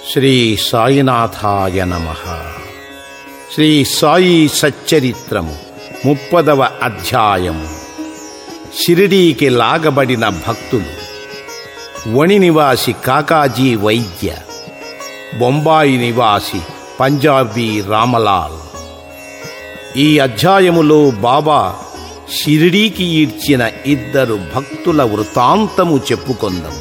శ్రీ సాయినాథాయ నమ శ్రీ సాయి సచ్చరిత్రము ముప్పదవ అధ్యాయము షిరిడీకి లాగబడిన భక్తులు వణి నివాసి కాకాజీ వైద్య బొంబాయి నివాసి పంజాబీ రామలాల్ ఈ అధ్యాయములో బాబా షిరిడీకి ఈడ్చిన ఇద్దరు భక్తుల వృతాంతము చెప్పుకొందం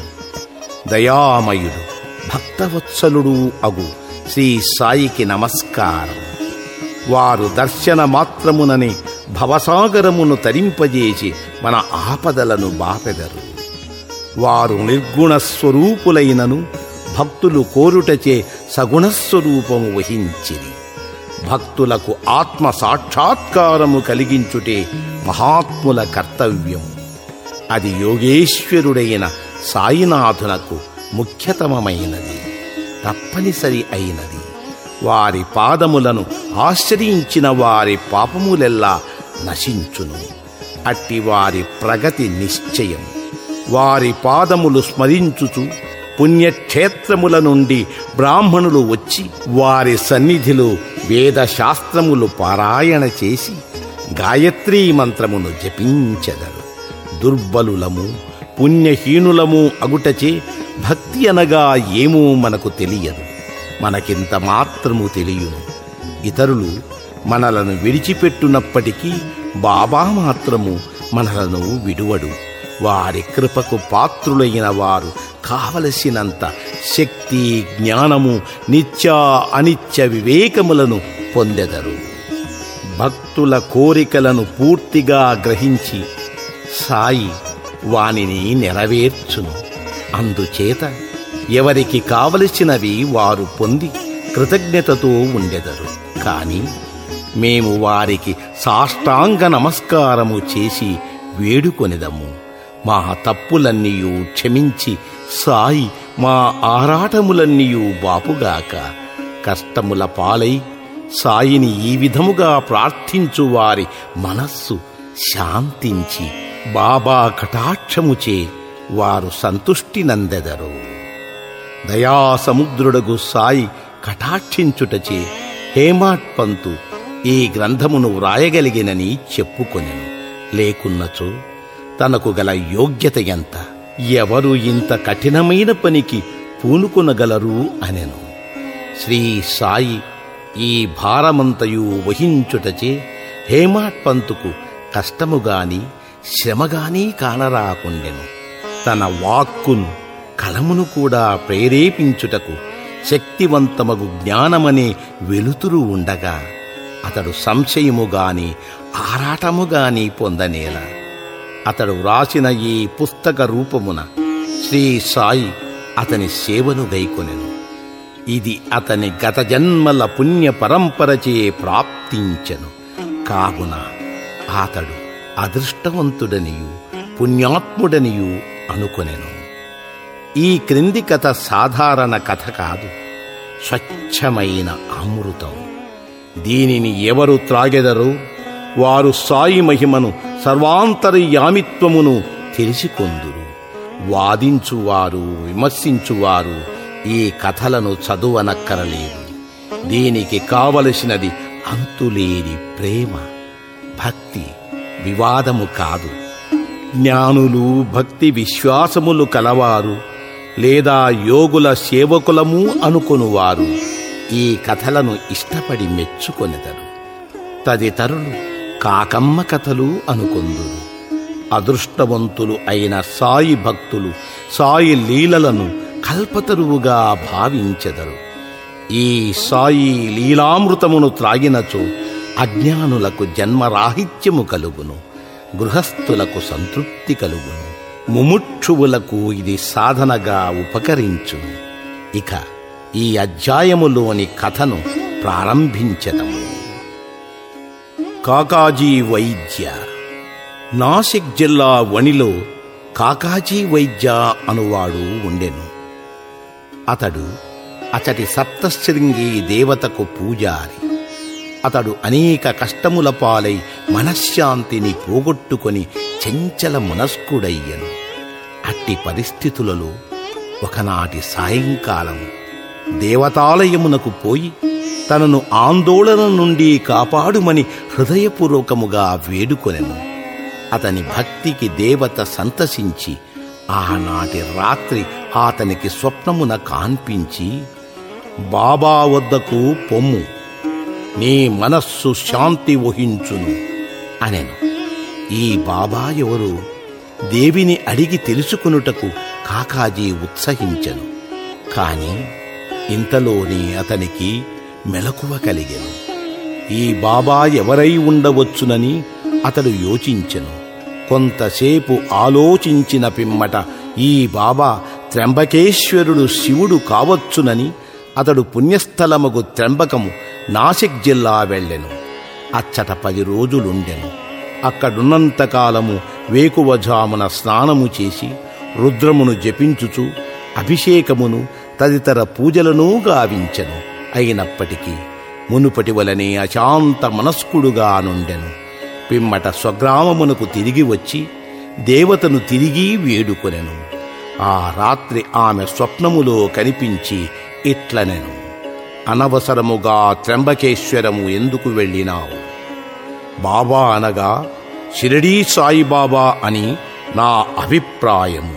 దయామయుడు భక్తవత్సలుడు అగు శ్రీ సాయికి నమస్కారం వారు దర్శన మాత్రమునని భవసాగరమును తరింపజేసి మన ఆపదలను బాపెదరు వారు నిర్గుణ స్వరూపులైనను భక్తులు కోరుటచే సగుణస్వరూపము వహించిరి భక్తులకు ఆత్మ సాక్షాత్కారము కలిగించుటే మహాత్ముల కర్తవ్యం అది యోగేశ్వరుడైన సాయినాథునకు ముఖ్యతమమైనది తప్పనిసరి అయినది వారి పాదములను ఆశ్రయించిన వారి పాపములెల్లా నశించును అట్టి వారి ప్రగతి నిశ్చయం వారి పాదములు స్మరించుచు పుణ్యక్షేత్రముల నుండి బ్రాహ్మణులు వచ్చి వారి సన్నిధిలో వేద శాస్త్రములు పారాయణ చేసి గాయత్రీ మంత్రమును జపించెదరు దుర్బలులము పుణ్యహీనులము అగుటచే భక్తి అనగా ఏమో మనకు తెలియదు మనకింత మాత్రము తెలియను ఇతరులు మనలను విడిచిపెట్టునప్పటికీ బాబా మాత్రము మనలను విడువడు వారి కృపకు పాత్రులైన వారు కావలసినంత శక్తి జ్ఞానము నిత్య అనిత్య వివేకములను పొందెదరు భక్తుల కోరికలను పూర్తిగా గ్రహించి సాయి వానిని నెరవేర్చును అందుచేత ఎవరికి కావలసినవి వారు పొంది కృతజ్ఞతతో ఉండెదరు కాని మేము వారికి సాష్టాంగ నమస్కారము చేసి వేడుకొనిదము మా తప్పులన్నీయు క్షమించి సాయి మా ఆరాటములన్నీయు బాపుగాక కష్టముల పాలై సాయిని ఈ విధముగా ప్రార్థించు వారి మనస్సు శాంతించి బాబా కటాక్షముచే వారు సంతుష్టి నందెదరు దయాసముద్రుడగు సాయి కటాక్షించుటచే హేమాట్ పంతు ఈ గ్రంథమును వ్రాయగలిగినని చెప్పుకొనెను లేకున్నచో తనకు గల యోగ్యత ఎంత ఎవరు ఇంత కఠినమైన పనికి పూనుకొనగలరు అనెను శ్రీ సాయి ఈ భారమంతయు వహించుటచే హేమాట్ పంతుకు కష్టముగాని శ్రమగాని కానరాకుండెను తన వాక్కును కలమును కూడా ప్రేరేపించుటకు శక్తివంతమగు జ్ఞానమనే వెలుతురు ఉండగా అతడు సంశయముగాని ఆరాటముగాని పొందనేలా అతడు వ్రాసిన ఈ పుస్తక రూపమున శ్రీ సాయి అతని సేవను గైకొనెను ఇది అతని గత జన్మల పుణ్య పరంపరచే ప్రాప్తించెను కావున అతడు అదృష్టవంతుడనియు పుణ్యాత్ముడనియు అనుకొనెను ఈ క్రింది కథ సాధారణ కథ కాదు స్వచ్ఛమైన అమృతం దీనిని ఎవరు త్రాగెదరో వారు సాయి మహిమను సర్వాంతర్యామిత్వమును తెలిసికొందురు వాదించువారు విమర్శించువారు ఈ కథలను చదువనక్కరలేదు దీనికి కావలసినది అంతులేని ప్రేమ భక్తి వివాదము కాదు జ్ఞానులు భక్తి విశ్వాసములు కలవారు లేదా యోగుల సేవకులము అనుకొనువారు ఈ కథలను ఇష్టపడి మెచ్చుకొనెదరు తదితరులు కాకమ్మ కథలు అనుకొందురు అదృష్టవంతులు అయిన సాయి భక్తులు సాయి లీలలను కల్పతరువుగా భావించెదరు ఈ సాయి లీలామృతమును త్రాగినచో అజ్ఞానులకు జన్మరాహిత్యము కలుగును గృహస్థులకు సంతృప్తి కలుగును ముముక్షువులకు ఇది సాధనగా ఉపకరించును ఇక ఈ అధ్యాయములోని కథను ప్రారంభించదము కాకాజీ వైద్య నాసిక్ జిల్లా వణిలో కాకాజీ వైద్య అనువాడు ఉండెను అతడు అతడి సప్తశృంగి దేవతకు పూజారి అతడు అనేక కష్టముల పాలై మనశ్శాంతిని పోగొట్టుకొని చెంచల మనస్కుడయ్యను అట్టి పరిస్థితులలో ఒకనాటి సాయంకాలం దేవతాలయమునకు పోయి తనను ఆందోళన నుండి కాపాడుమని హృదయపూర్వకముగా వేడుకొనెను అతని భక్తికి దేవత సంతసించి ఆనాటి రాత్రి అతనికి స్వప్నమున కాన్పించి బాబా వద్దకు పొమ్ము నీ మనస్సు శాంతి వహించును అనెను ఈ బాబా ఎవరు దేవిని అడిగి తెలుసుకునుటకు కాకాజీ ఉత్సహించెను కాని ఇంతలోనే అతనికి మెలకువ కలిగెను ఈ బాబా ఎవరై ఉండవచ్చునని అతడు యోచించెను కొంతసేపు ఆలోచించిన పిమ్మట ఈ బాబా త్ర్యంబకేశ్వరుడు శివుడు కావచ్చునని అతడు పుణ్యస్థలముగు త్ర్యంబకము నాసిక్ జిల్లా వెళ్ళెను అచ్చట పది రోజులుండెను అక్కడున్నంతకాలము వేకువజామున స్నానము చేసి రుద్రమును జపించుచు అభిషేకమును తదితర పూజలను గావించెను అయినప్పటికీ మునుపటి వలనే అశాంత మనస్కుడుగా నుండెను పిమ్మట స్వగ్రామమునకు తిరిగి వచ్చి దేవతను తిరిగి వేడుకొనెను ఆ రాత్రి ఆమె స్వప్నములో కనిపించి ఇట్లనెను అనవసరముగా త్ర్యంబకేశ్వరము ఎందుకు వెళ్ళినావు బాబా అనగా షిరిడీ సాయిబాబా అని నా అభిప్రాయము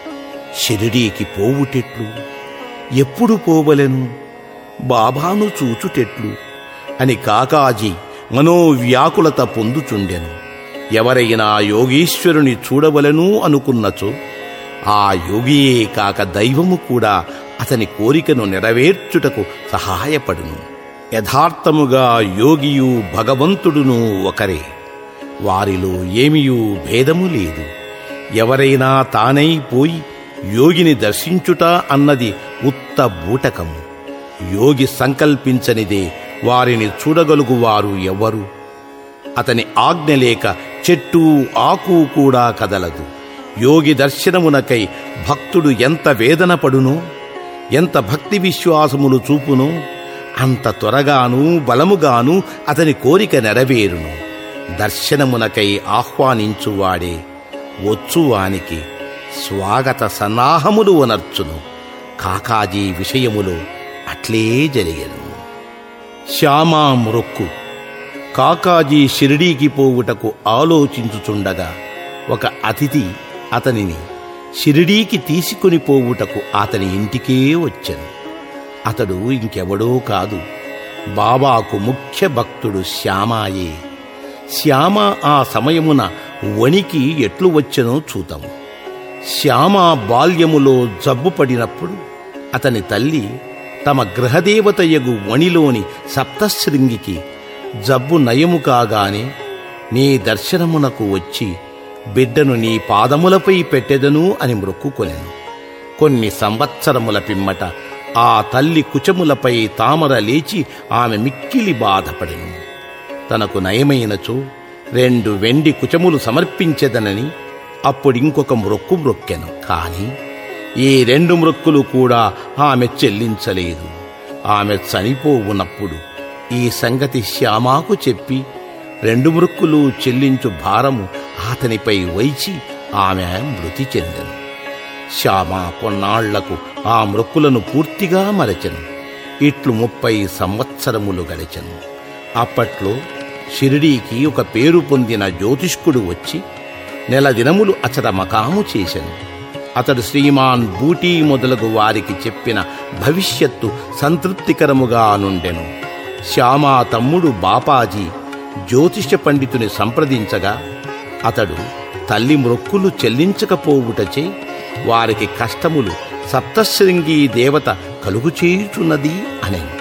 షిరిడీకి పోవుటెట్లు ఎప్పుడు పోవలెను బాబాను చూచుటెట్లు అని కాకాజీ మనోవ్యాకులత పొందుచుండెను ఎవరైనా యోగీశ్వరుని చూడవలెను అనుకున్నచో ఆ యోగియే కాక దైవము కూడా అతని కోరికను నెరవేర్చుటకు సహాయపడును యథార్థముగా యోగియు భగవంతుడును ఒకరే వారిలో ఏమియూ భేదము లేదు ఎవరైనా తానై పోయి యోగిని దర్శించుట అన్నది ఉత్త బూటకము యోగి సంకల్పించనిదే వారిని చూడగలుగువారు ఎవరు అతని ఆజ్ఞ లేక చెట్టు ఆకు కూడా కదలదు యోగి దర్శనమునకై భక్తుడు ఎంత వేదన పడునో ఎంత భక్తి విశ్వాసములు చూపునో అంత త్వరగాను బలముగాను అతని కోరిక నెరవేరును దర్శనమునకై ఆహ్వానించువాడే వచ్చువానికి స్వాగత సన్నాహములు వనర్చును కాకాజీ విషయములో అట్లే జరిగెను శ్యామా మృక్కు కాకాజీ షిరిడీకి పోవుటకు ఆలోచించుచుండగా ఒక అతిథి అతనిని షిరిడీకి తీసుకుని పోవుటకు అతని ఇంటికే వచ్చెను అతడు ఇంకెవడో కాదు బాబాకు ముఖ్య భక్తుడు శ్యామాయే శ్యామ ఆ సమయమున వణికి ఎట్లు వచ్చెనో చూద్దాము శ్యామ బాల్యములో జబ్బు పడినప్పుడు అతని తల్లి తమ గృహదేవతయగు వణిలోని సప్తశృంగికి జబ్బు నయము కాగానే నీ దర్శనమునకు వచ్చి బిడ్డను నీ పాదములపై పెట్టెదను అని మ్రొక్కుకొనెను కొన్ని సంవత్సరముల పిమ్మట ఆ తల్లి కుచములపై తామర లేచి ఆమె మిక్కిలి బాధపడెను తనకు నయమైనచో రెండు వెండి కుచములు సమర్పించెదనని అప్పుడింకొక మ్రొక్కు మ్రొక్కెను కాని ఈ రెండు మ్రొక్కులు కూడా ఆమె చెల్లించలేదు ఆమె చనిపోవునప్పుడు ఈ సంగతి శ్యామాకు చెప్పి రెండు మృక్కులు చెల్లించు భారము అతనిపై వైచి ఆమె మృతి చెందెను శ్యామ కొన్నాళ్లకు ఆ మృక్కులను పూర్తిగా మరచెను ఇట్లు ముప్పై సంవత్సరములు గడిచెను అప్పట్లో షిరిడీకి ఒక పేరు పొందిన జ్యోతిష్కుడు వచ్చి నెల దినములు అచట మకాము చేశెను అతడు శ్రీమాన్ బూటీ మొదలగు వారికి చెప్పిన భవిష్యత్తు సంతృప్తికరముగా నుండెను శ్యామా తమ్ముడు బాపాజీ జ్యోతిష పండితుని సంప్రదించగా అతడు తల్లి మ్రొక్కులు చెల్లించకపోవుటచే వారికి కష్టములు సప్తశృంగి దేవత కలుగు చేయుచున్నది అనెను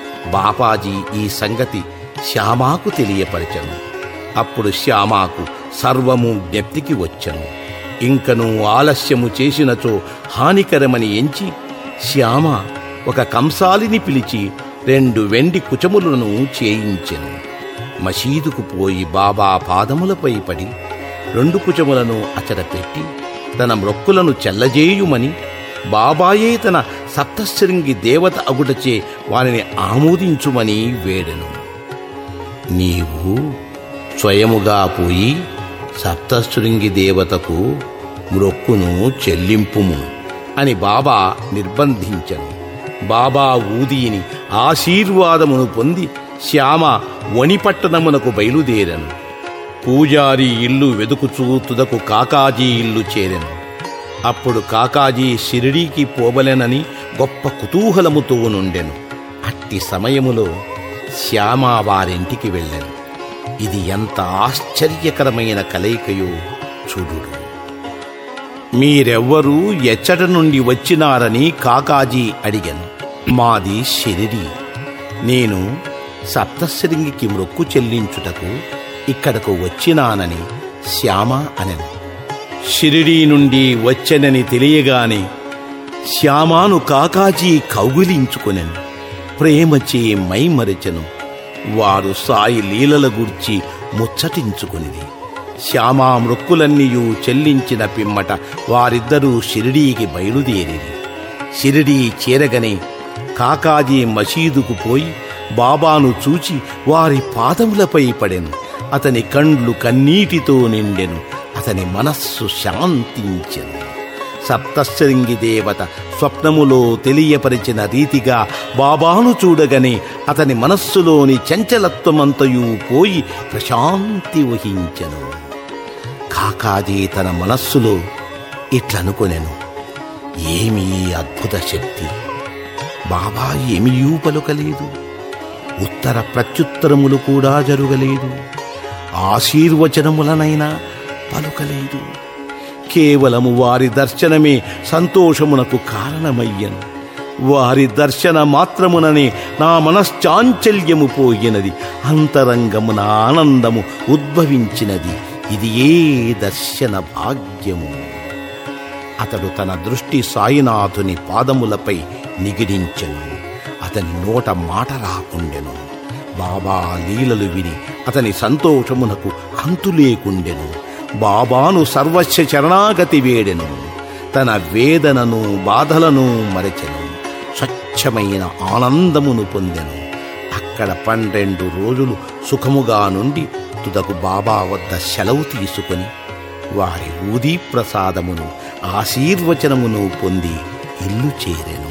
బాపాజీ ఈ సంగతి శ్యామాకు తెలియపరచను అప్పుడు శ్యామాకు సర్వము జ్ఞప్తికి వచ్చెను ఇంకను ఆలస్యము చేసినచో హానికరమని ఎంచి శ్యామ ఒక కంసాలిని పిలిచి రెండు వెండి కుచములను చేయించెను మసీదుకు పోయి బాబా పాదములపై పడి రెండు కుచములను అచట పెట్టి తన మ్రొక్కులను చెల్లజేయుమని బాబాయే తన సప్తశృంగి దేవత అగుటచే వారిని ఆమోదించుమని వేడెను నీవు స్వయముగా పోయి సప్తశృంగి దేవతకు మ్రొక్కును చెల్లింపుము అని బాబా నిర్బంధించను బాబా ఊదిని ఆశీర్వాదమును పొంది శ్యామ వణిపట్టణమునకు బయలుదేరను పూజారి ఇల్లు వెదుకుచూ తుదకు కాకాజీ ఇల్లు చేరెను అప్పుడు కాకాజీ షిరిడీకి పోవలెనని గొప్ప కుతూహలముతో నుండెను అట్టి సమయములో శ్యామ వారింటికి వెళ్ళెను ఇది ఎంత ఆశ్చర్యకరమైన కలయికయో చూడుడు మీరెవ్వరూ ఎచ్చట నుండి వచ్చినారని కాకాజీ అడిగాను మాది షిరిడి నేను సప్తశృంగికి మొక్కు చెల్లించుటకు ఇక్కడకు వచ్చినానని శ్యామ అనెను షిరిడీ నుండి వచ్చెనని తెలియగానే శ్యామాను కాకాజీ కౌగిలించుకొనెను ప్రేమచే మైమరిచెను వారు సాయి లీలల గూర్చి ముచ్చటించుకునిది శ్యామా మృక్కులన్నీయూ చెల్లించిన పిమ్మట వారిద్దరూ షిరిడీకి బయలుదేరిరి షిరిడీ చేరగనే కాకాజీ మసీదుకు పోయి బాబాను చూచి వారి పాదములపై పడెను అతని కండ్లు కన్నీటితో నిండెను అతని మనస్సు శాంతించెను సప్తశృంగి దేవత స్వప్నములో తెలియపరిచిన రీతిగా బాబాను చూడగనే అతని మనస్సులోని చంచలత్వమంతయు పోయి ప్రశాంతి వహించెను కాకాజీ తన మనస్సులో ఇట్లనుకొనెను ఏమీ అద్భుత శక్తి బాబా ఏమీయూ పలుకలేదు ఉత్తర ప్రత్యుత్తరములు కూడా జరుగలేదు ఆశీర్వచనములనైనా పలుకలేదు కేవలము వారి దర్శనమే సంతోషమునకు కారణమయ్యను వారి దర్శన మాత్రముననే నా మనశ్చాంచల్యము పోయినది అంతరంగమున ఆనందము ఉద్భవించినది ఇది ఏ దర్శన భాగ్యము అతడు తన దృష్టి సాయినాథుని పాదములపై నిగిడించెను అతని నోట మాట రాకుండెను బాబా లీలలు విని అతని సంతోషమునకు అంతు లేకుండెను బాబాను సర్వస్వ శరణాగతి వేడెను తన వేదనను బాధలను మరచెను స్వచ్ఛమైన ఆనందమును పొందెను అక్కడ పన్నెండు రోజులు సుఖముగా నుండి తుదకు బాబా వద్ద సెలవు తీసుకొని వారి ఊదీ ప్రసాదమును ఆశీర్వచనమును పొంది ఇల్లు చేరెను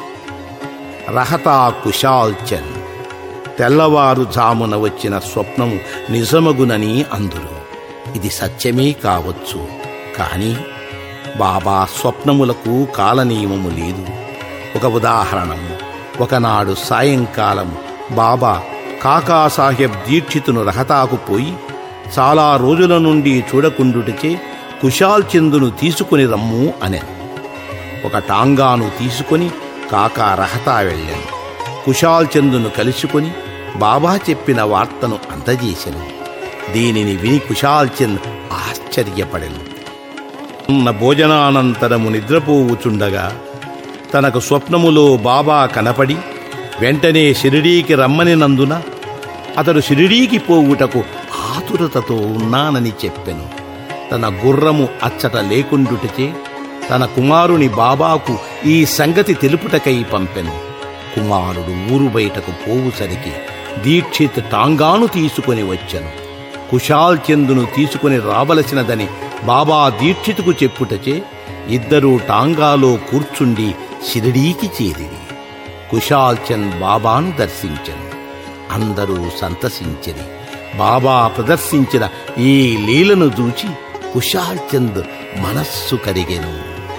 రహతా కుశాల్ చంద్ తెల్లవారుజామున వచ్చిన స్వప్నము నిజమగునని అందురు ఇది సత్యమే కావచ్చు కానీ బాబా స్వప్నములకు కాలనియమము లేదు ఒక ఉదాహరణము ఒకనాడు సాయంకాలం బాబా కాకాసాహెబ్ దీక్షితును రహతాకు పోయి చాలా రోజుల నుండి చూడకుండుటచే కుశాల్ చందును తీసుకుని రమ్ము అనెను ఒక టాంగాను తీసుకొని కాకా రహతా వెళ్ళాను కుశాల్ చందును కలుసుకొని బాబా చెప్పిన వార్తను అందజేశాను దీనిని విని కుశాల్ చంద్ ఆశ్చర్యపడెను ఉన్న భోజనానంతరము నిద్రపోవుచుండగా తనకు స్వప్నములో బాబా కనపడి వెంటనే షిరిడీకి రమ్మనినందున అతడు షిరిడీకి పోవుటకు ఆతురతతో ఉన్నానని చెప్పెను తన గుర్రము అచ్చట లేకుండుటచే తన కుమారుని బాబాకు ఈ సంగతి తెలుపుటకై పంపెను కుమారుడు ఊరు బయటకు పోవుసరికి దీక్షిత్ టాంగాను తీసుకొని వచ్చెను కుశాల్ చందును తీసుకుని రావలసినదని బాబా దీక్షితుకు చెప్పుటచే ఇద్దరూ టాంగాలో కూర్చుండి షిరిడీకి చేరిరి కుశాల్ చంద్ బాబాను దర్శించను అందరూ సంతసించిరి బాబా ప్రదర్శించిన ఈ లీలను చూచి కుశాల్ చంద్ మనస్సు కరిగెను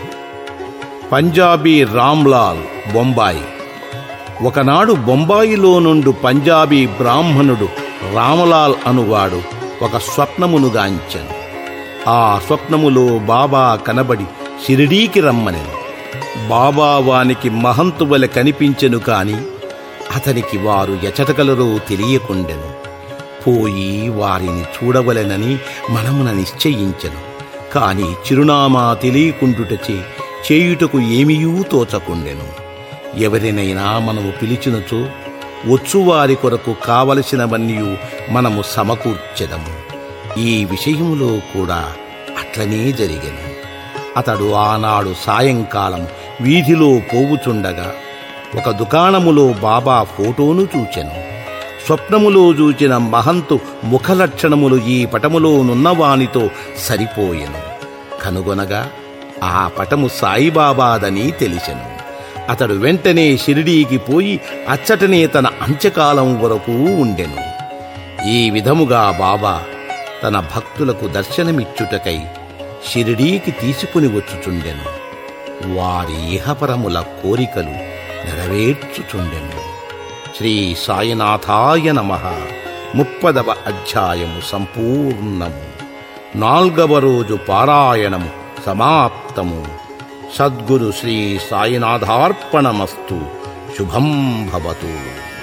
పంజాబీ రామ్లాల్ బొంబాయి ఒకనాడు బొంబాయిలో నుండి పంజాబీ బ్రాహ్మణుడు రామలాల్ అనువాడు ఒక స్వప్నమును గాంచెను ఆ స్వప్నములో బాబా కనబడి షిరిడీకి రమ్మనెను బాబా వానికి మహంతు వలె కనిపించెను కాని అతనికి వారు ఎచటకలరో తెలియకుండెను పోయి వారిని చూడవలెనని మనమున నిశ్చయించెను కాని చిరునామా తెలియకుండుటచే చేయుటకు ఏమీయూ తోచకుండెను ఎవరినైనా మనము పిలిచినచో వచ్చువారి కొరకు కావలసినవన్నీ మనము సమకూర్చెదము ఈ విషయములో కూడా అట్లనే జరిగెను అతడు ఆనాడు సాయంకాలం వీధిలో పోవుచుండగా ఒక దుకాణములో బాబా ఫోటోను చూచెను స్వప్నములో చూచిన మహంతు ముఖలక్షణములు ఈ పటములో నున్నవానితో సరిపోయెను కనుగొనగా ఆ పటము సాయిబాబాదని తెలిసెను అతడు వెంటనే షిరిడీకి పోయి అచ్చటనే తన అంత్యకాలం వరకు ఉండెను ఈ విధముగా బాబా తన భక్తులకు దర్శనమిచ్చుటకై షిరిడీకి తీసుకుని వచ్చుచుండెను వారి ఇహపరముల కోరికలు నెరవేర్చుచుండెను శ్రీ సాయినాథాయ నమ ముప్పదవ అధ్యాయము సంపూర్ణము నాల్గవ రోజు పారాయణము సమాప్తము సద్గురు శ్రీ సాయినాథార్పణమస్తు శుభం భవతు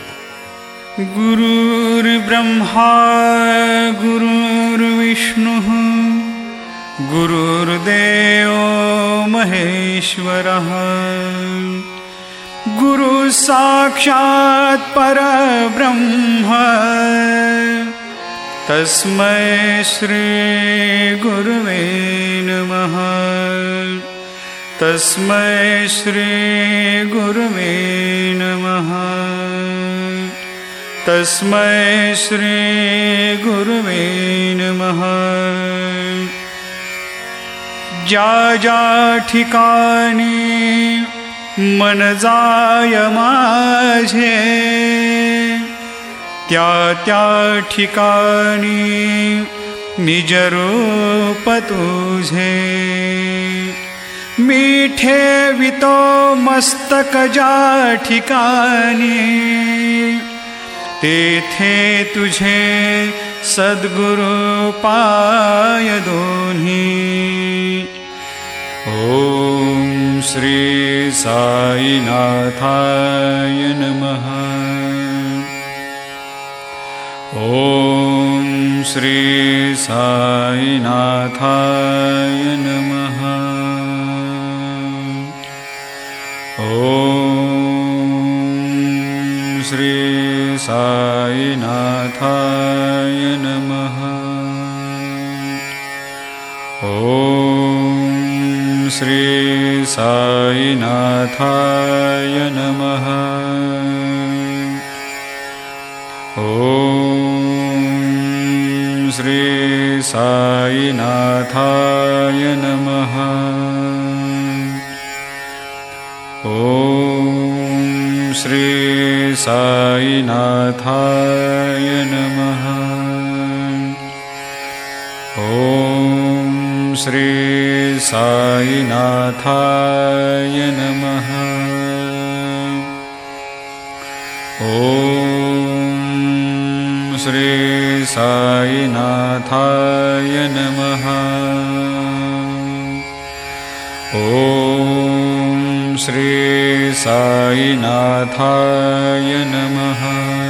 गुरुर्ब्रह्मा गुरुर्विष्णुः गुरुर्देवो महेश्वरः गुरुसाक्षात् परब्रह्म तस्मै श्रीगुरुवे नमः तस्मै श्रीगुरुवे नमः तस्मै श्रीगुरुवे नमः ज्या ज्या ठिकाणी मन जाय माझे त्या त्या ठिकाणी निजरूप तुझे मी ठेवितो मस्तक ज्या ठिकाणी तेथे तुझे सद्गुरु पाय दोन्ही ॐ श्री साईनाथाय नमः ॐ श्री साईनाथाय नमः ॐ श्री साईनाथाय नमः ॐ श्री साईनाथाय नमः ॐ श्री साईनाथाय नमः ॐ श्री साईनाथाय नमः ॐ श्री साईनाथाय नमः ॐ श्री साईनाथाय नमः ॐ श्री साईनाथाय नमः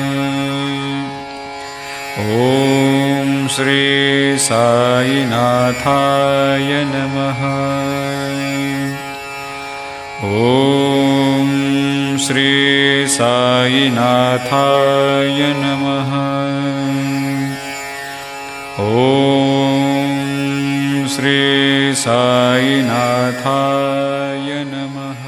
ॐ श्री साईनाथाय नमः ॐ श्री साईनाथाय नमः ॐ श्री साईनाथाय नमः